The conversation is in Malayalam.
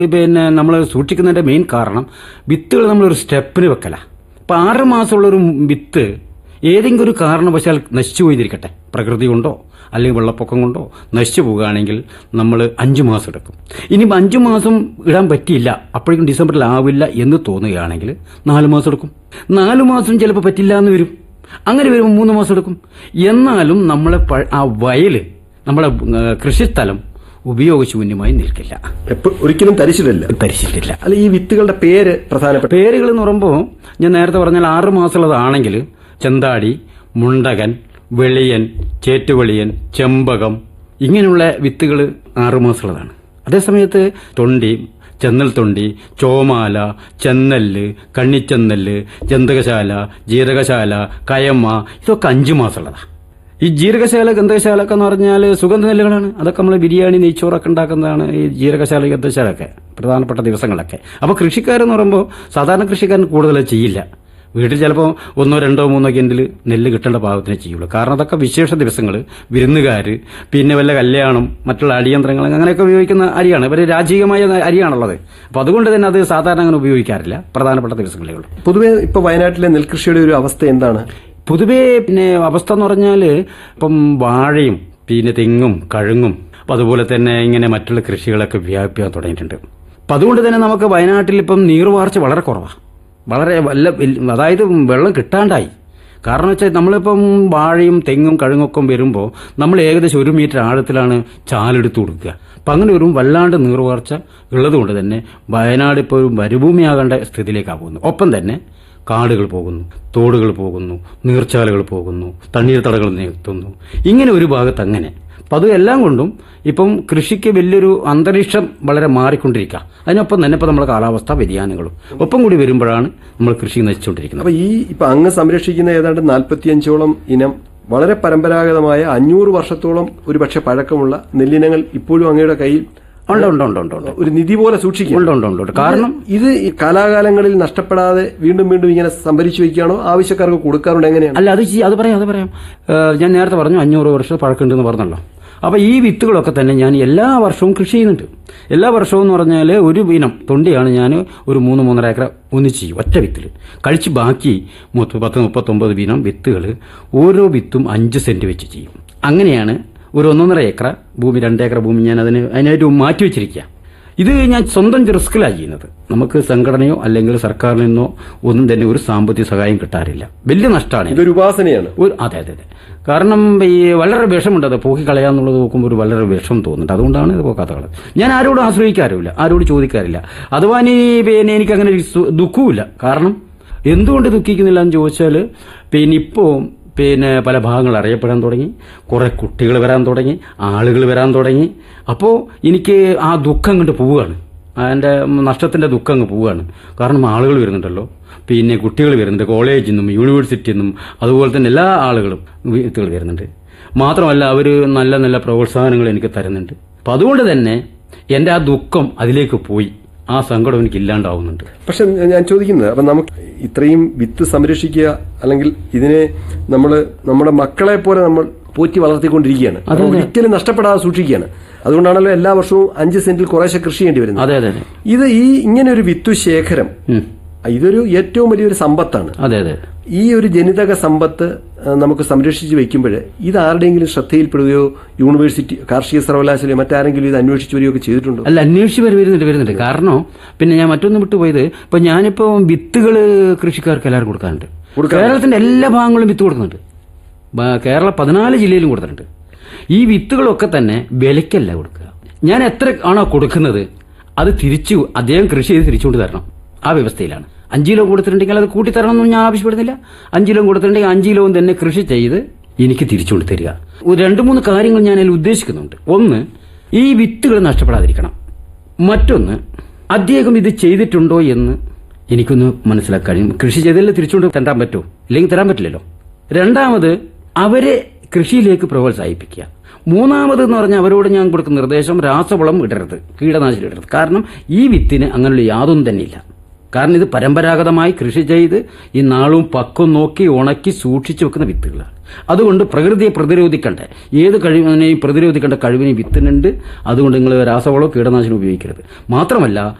പിന്നെ നമ്മൾ സൂക്ഷിക്കുന്നതിന്റെ മെയിൻ കാരണം വിത്തുകൾ നമ്മളൊരു സ്റ്റെപ്പിന് വെക്കല അപ്പൊ ആറ് മാസമുള്ളൊരു വിത്ത് ഏതെങ്കിലും ഒരു കാരണവശാൽ നശിച്ചു പോയിരിക്കട്ടെ പ്രകൃതി കൊണ്ടോ അല്ലെങ്കിൽ വെള്ളപ്പൊക്കം കൊണ്ടോ നശിച്ചു പോവുകയാണെങ്കിൽ നമ്മൾ അഞ്ചു മാസം എടുക്കും ഇനിയിപ്പോൾ അഞ്ചു മാസം ഇടാൻ പറ്റിയില്ല അപ്പോഴേക്കും ഡിസംബറിൽ ആവില്ല എന്ന് തോന്നുകയാണെങ്കിൽ നാല് മാസം എടുക്കും നാല് മാസം ചിലപ്പോൾ പറ്റില്ല എന്ന് വരും അങ്ങനെ വരുമ്പോൾ മൂന്ന് മാസം എടുക്കും എന്നാലും നമ്മളെ പ- ആ വയല് നമ്മളെ ഏഹ്, കൃഷിസ്ഥലം ഉപയോഗശൂന്യമായി നിൽക്കില്ല എപ്പ- ഒരിക്കലും തരിശിലല്ല പരിശീലില്ല അല്ല ഈ വിത്തുകളുടെ പേര് പ്രധാനപ്പെട്ട പേരുകൾ എന്ന് പറയുമ്പോൾ ഞാൻ നേരത്തെ പറഞ്ഞാൽ ആറ് മാസമുള്ളതാണെങ്കിൽ ചെന്താടി മുണ്ടകൻ വെളിയൻ ചേറ്റുവെളിയൻ ചെമ്പകം ഇങ്ങനെയുള്ള വിത്തുകൾ ആറ് മാസമുള്ളതാണ് അതേസമയത്ത് തൊണ്ടി ചെന്നൽ തൊണ്ടി ചോമാല ചെന്നല്ല് കണ്ണിച്ചെന്നല്ല് ജന്തകശാല ജീരകശാല കയമ്മ ഇതൊക്കെ അഞ്ചു മാസമുള്ളതാണ് ഈ ജീരകശാല ഗന്ധകശാല ഒക്കെ എന്ന് പറഞ്ഞാൽ സുഗന്ധ നെല്ലുകളാണ് അതൊക്കെ നമ്മൾ ബിരിയാണി നെയ്ച്ചോറൊക്കെ ഉണ്ടാക്കുന്നതാണ് ഈ ജീരകശാല ഗന്ധശാല ഒക്കെ പ്രധാനപ്പെട്ട ദിവസങ്ങളൊക്കെ അപ്പോൾ കൃഷിക്കാരെന്ന് പറയുമ്പോൾ സാധാരണ കൃഷിക്കാരൻ കൂടുതൽ ചെയ്യില്ല വീട്ടിൽ ചിലപ്പോൾ ഒന്നോ രണ്ടോ മൂന്നോ കിൻഡിൽ നെല്ല് കിട്ടേണ്ട പാകത്തിനെ ചെയ്യുള്ളൂ കാരണം അതൊക്കെ വിശേഷ ദിവസങ്ങൾ വിരുന്നുകാർ പിന്നെ വല്ല കല്യാണം മറ്റുള്ള അടിയന്ത്രങ്ങൾ അങ്ങനെയൊക്കെ ഉപയോഗിക്കുന്ന അരിയാണ് ഇവർ രാജകീയമായ അരിയാണുള്ളത് അപ്പോൾ അതുകൊണ്ട് തന്നെ അത് സാധാരണ അങ്ങനെ ഉപയോഗിക്കാറില്ല പ്രധാനപ്പെട്ട ദിവസങ്ങളേ ഉള്ളൂ പൊതുവെ ഇപ്പൊ വയനാട്ടിലെ നെൽകൃഷിയുടെ ഒരു അവസ്ഥ എന്താണ് പൊതുവേ പിന്നെ അവസ്ഥ എന്ന് പറഞ്ഞാൽ ഇപ്പം വാഴയും പിന്നെ തെങ്ങും കഴുങ്ങും അപ്പം അതുപോലെ തന്നെ ഇങ്ങനെ മറ്റുള്ള കൃഷികളൊക്കെ വ്യാപിക്കാൻ തുടങ്ങിയിട്ടുണ്ട് അപ്പം അതുകൊണ്ട് തന്നെ നമുക്ക് വയനാട്ടിൽ ഇപ്പം നീർവാർച്ച വളരെ കുറവാണ് വളരെ വല്ല വല്യ- അതായത് വെള്ളം കിട്ടാണ്ടായി കാരണം വെച്ചാൽ നമ്മളിപ്പം വാഴയും തെങ്ങും കഴുങ്ങൊക്കെ വരുമ്പോൾ നമ്മൾ ഏകദേശം ഒരു മീറ്റർ ആഴത്തിലാണ് ചാലെടുത്ത് കൊടുക്കുക അപ്പം അങ്ങനെ ഒരു വല്ലാണ്ട് നീർവാർച്ച ഉള്ളതുകൊണ്ട് തന്നെ വയനാട് ഇപ്പോൾ ഒരു മരുഭൂമിയാകേണ്ട സ്ഥിതിയിലേക്കാണ് പോകുന്നത് ഒപ്പം തന്നെ കാടുകൾ പോകുന്നു തോടുകൾ പോകുന്നു നീർച്ചാലുകൾ പോകുന്നു തണ്ണീർത്തടകൾ നിർത്തുന്നു ഇങ്ങനെ ഒരു ഭാഗത്ത് അങ്ങനെ അപ്പം അത് എല്ലാം കൊണ്ടും ഇപ്പം കൃഷിക്ക് വലിയൊരു അന്തരീക്ഷം വളരെ മാറിക്കൊണ്ടിരിക്കുക അതിനൊപ്പം തന്നെ ഇപ്പം നമ്മുടെ കാലാവസ്ഥാ വ്യതിയാനങ്ങളും ഒപ്പം കൂടി വരുമ്പോഴാണ് നമ്മൾ കൃഷി നശിച്ചുകൊണ്ടിരിക്കുന്നത് അപ്പൊ ഈ ഇപ്പൊ അങ്ങ് സംരക്ഷിക്കുന്ന ഏതാണ്ട് നാൽപ്പത്തിയഞ്ചോളം ഇനം വളരെ പരമ്പരാഗതമായ അഞ്ഞൂറ് വർഷത്തോളം ഒരു പക്ഷെ പഴക്കമുള്ള നെല്ലിനങ്ങൾ ഇപ്പോഴും അങ്ങയുടെ കയ്യിൽ ഉണ്ട് ഉണ്ട് ഉണ്ട് ഉണ്ട് ഉണ്ട് ഒരു നിധി പോലെ സൂക്ഷിക്കും ഉണ്ട് ഉണ്ട് ഉണ്ട് ഉണ്ട് കാരണം ഇത് ഈ കാലാകാലങ്ങളിൽ നഷ്ടപ്പെടാതെ വീണ്ടും വീണ്ടും ഇങ്ങനെ സംഭരിച്ചു വെക്കുകയാണോ ആവശ്യക്കാർക്ക് കൊടുക്കാറുണ്ട് എങ്ങനെയാണ് അല്ല അത് ചെയ്യ- അത് പറയാം അത് പറയാം ഏഹ് ഞാൻ നേരത്തെ പറഞ്ഞു അഞ്ഞൂറ് വർഷം പഴക്കമുണ്ടെന്ന് പറഞ്ഞല്ലോ അപ്പോൾ ഈ വിത്തുകളൊക്കെ തന്നെ ഞാൻ എല്ലാ വർഷവും കൃഷി ചെയ്യുന്നുണ്ട് എല്ലാ വർഷവും എന്ന് പറഞ്ഞാൽ ഒരു ഇനം തൊണ്ടിയാണ് ഞാൻ ഒരു മൂന്ന് മൂന്നര ഏക്കർ ഒന്നിച്ച് ചെയ്യും ഒറ്റ വിത്തിൽ കഴിച്ച് ബാക്കി മുപ്പ- പത്ത് മുപ്പത്തൊമ്പത് വീനം വിത്തുകൾ ഓരോ വിത്തും അഞ്ച് സെന്റ് വെച്ച് ചെയ്യും അങ്ങനെയാണ് ഒരു ഒന്നൊന്നര ഏക്കർ ഭൂമി രണ്ട് ഏക്കർ ഭൂമി ഞാൻ അതിന് അതിനായിട്ട് മാറ്റി വെച്ചിരിക്കുക ഇത് ഞാൻ സ്വന്തം റിസ്കിലാണ് ചെയ്യുന്നത് നമുക്ക് സംഘടനയോ അല്ലെങ്കിൽ സർക്കാരിൽ നിന്നോ ഒന്നും തന്നെ ഒരു സാമ്പത്തിക സഹായം കിട്ടാറില്ല വലിയ നഷ്ടമാണ് ഇത്. ഇതൊരു ഉപാസനയാണ് ഒരു അതെ അതെ അതെ കാരണം ഈ വളരെ വിഷമുണ്ട് അത് പോക്കി കളയാന്നുള്ളത് നോക്കുമ്പോൾ ഒരു വളരെ വിഷം തോന്നുന്നുണ്ട് അതുകൊണ്ടാണ് ഇത് പോക്കാത്തത് ഞാൻ ആരോടും ആശ്രയിക്കാറുമില്ല ആരോടും ചോദിക്കാറില്ല അഥവാ ഇനി പിന്നെ എനിക്ക് അങ്ങനെ ഒരു സു- ദുഃഖവുമില്ല കാരണം എന്തുകൊണ്ട് ദുഃഖിക്കുന്നില്ല എന്ന് ചോദിച്ചാൽ പിന്നെ ഇപ്പോൾ പിന്നെ പല ഭാഗങ്ങൾ അറിയപ്പെടാൻ തുടങ്ങി കുറെ കുട്ടികൾ വരാൻ തുടങ്ങി ആളുകൾ വരാൻ തുടങ്ങി അപ്പോൾ എനിക്ക് ആ ദുഃഖം കണ്ട് പോവുകയാണ് അതിൻ്റെ നഷ്ടത്തിൻ്റെ ദുഃഖം അങ്ങ് പോവുകയാണ് കാരണം ആളുകൾ വരുന്നുണ്ടല്ലോ പിന്നെ കുട്ടികൾ വരുന്നുണ്ട് കോളേജിൽ നിന്നും യൂണിവേഴ്സിറ്റിയിൽ നിന്നും അതുപോലെ തന്നെ എല്ലാ ആളുകളും വിത്തുകൾ വരുന്നുണ്ട് മാത്രമല്ല അവർ നല്ല നല്ല പ്രോത്സാഹനങ്ങൾ എനിക്ക് തരുന്നുണ്ട് അപ്പം അതുകൊണ്ട് തന്നെ എൻ്റെ ആ ദുഃഖം അതിലേക്ക് പോയി ആ സങ്കടം എനിക്ക് ഇല്ലാണ്ടാവുന്നുണ്ട് പക്ഷെ ഞാൻ ചോദിക്കുന്നത് അപ്പൊ നമുക്ക് ഇത്രയും വിത്ത് സംരക്ഷിക്കുക അല്ലെങ്കിൽ ഇതിനെ നമ്മൾ നമ്മുടെ മക്കളെ പോലെ നമ്മൾ പോറ്റി വളർത്തിക്കൊണ്ടിരിക്കുകയാണ് അപ്പൊ ഒരിക്കലും നഷ്ടപ്പെടാതെ സൂക്ഷിക്കുകയാണ് അതുകൊണ്ടാണല്ലോ എല്ലാ വർഷവും അഞ്ച് സെന്റിൽ കുറേശ്ശെ കൃഷി ചെയ്യേണ്ടി വരുന്നത് അതെ അതെ അതെ ഇത് ഈ ഇങ്ങനെ ഒരു വിത്തു ശേഖരം ഉം. ഇതൊരു ഏറ്റവും വലിയൊരു സമ്പത്താണ് അതെ അതെ ഈ ഒരു ജനിതക സമ്പത്ത് ആ, നമുക്ക് സംരക്ഷിച്ച് വെക്കുമ്പോൾ ഇത് ആരുടെയെങ്കിലും ശ്രദ്ധയിൽപ്പെടുകയോ യൂണിവേഴ്സിറ്റി കാർഷിക സർവകലാശാലയോ മറ്റാരെങ്കിലും ഇത് അന്വേഷിച്ചു വരികയോ ഒക്കെ ചെയ്തിട്ടുണ്ടോ അല്ല അന്വേഷിച്ച് വരെ വരുന്നുണ്ട് വരുന്നുണ്ട് കാരണം പിന്നെ ഞാൻ മറ്റൊന്ന് വിട്ടുപോയത് ഇപ്പൊ ഞാനിപ്പോ വിത്തുകൾ കൃഷിക്കാർക്ക് എല്ലാവരും കൊടുക്കാറുണ്ട് കേരളത്തിന്റെ എല്ലാ ഭാഗങ്ങളും വിത്ത് കൊടുക്കുന്നുണ്ട് ബ- കേരള പതിനാല് ജില്ലയിലും കൊടുത്തിട്ടുണ്ട് ഈ വിത്തുകളൊക്കെ തന്നെ വിലയ്ക്കല്ല കൊടുക്കുക ഞാൻ എത്ര ആണോ കൊടുക്കുന്നത് അത് തിരിച്ചു അദ്ദേഹം കൃഷി ചെയ്ത് തിരിച്ചുകൊണ്ട് തരണം ആ വ്യവസ്ഥയിലാണ് അഞ്ച് കിലോ കൊടുത്തിട്ടുണ്ടെങ്കിൽ അത് കൂട്ടി തരണം എന്നൊന്നും ഞാൻ ആവശ്യപ്പെടുന്നില്ല അഞ്ച് കിലോ കൊടുത്തിട്ടുണ്ടെങ്കിൽ അഞ്ച് കിലോ തന്നെ കൃഷി ചെയ്ത് എനിക്ക് തിരിച്ചുകൊണ്ട് തരിക ഒരു രണ്ട് മൂന്ന് കാര്യങ്ങൾ ഞാൻ അതിൽ ഉദ്ദേശിക്കുന്നുണ്ട് ഒന്ന് ഈ വിത്തുകൾ നഷ്ടപ്പെടാതിരിക്കണം മറ്റൊന്ന് അദ്ദേഹം ഇത് ചെയ്തിട്ടുണ്ടോ എന്ന് എനിക്കൊന്ന് മനസ്സിലാക്കാൻ കൃഷി ചെയ്തല്ലേ തിരിച്ചുകൊണ്ട് തരാൻ പറ്റുമോ ഇല്ലെങ്കിൽ തരാൻ പറ്റില്ലല്ലോ രണ്ടാമത് അവരെ കൃഷിയിലേക്ക് പ്രോത്സാഹിപ്പിക്കുക മൂന്നാമത് എന്ന് പറഞ്ഞാൽ അവരോട് ഞാൻ കൊടുക്കുന്ന നിർദ്ദേശം രാസവളം ഇടരുത് കീടനാശിനി ഇടരുത് കാരണം ഈ വിത്തിന് അങ്ങനെയുള്ള യാതൊന്നും തന്നെ ഇല്ല കാരണം ഇത് പരമ്പരാഗതമായി കൃഷി ചെയ്ത് ഈ നാളും പക്കം നോക്കി ഉണക്കി സൂക്ഷിച്ചു വെക്കുന്ന വിത്തുകളാണ് അതുകൊണ്ട് പ്രകൃതിയെ പ്രതിരോധിക്കേണ്ട ഏത് കഴിവിനെയും പ്രതിരോധിക്കേണ്ട കഴിവിനെയും വിത്തിനുണ്ട് അതുകൊണ്ട് നിങ്ങൾ രാസവളോ കീടനാശിനി ഉപയോഗിക്കരുത് മാത്രമല്ല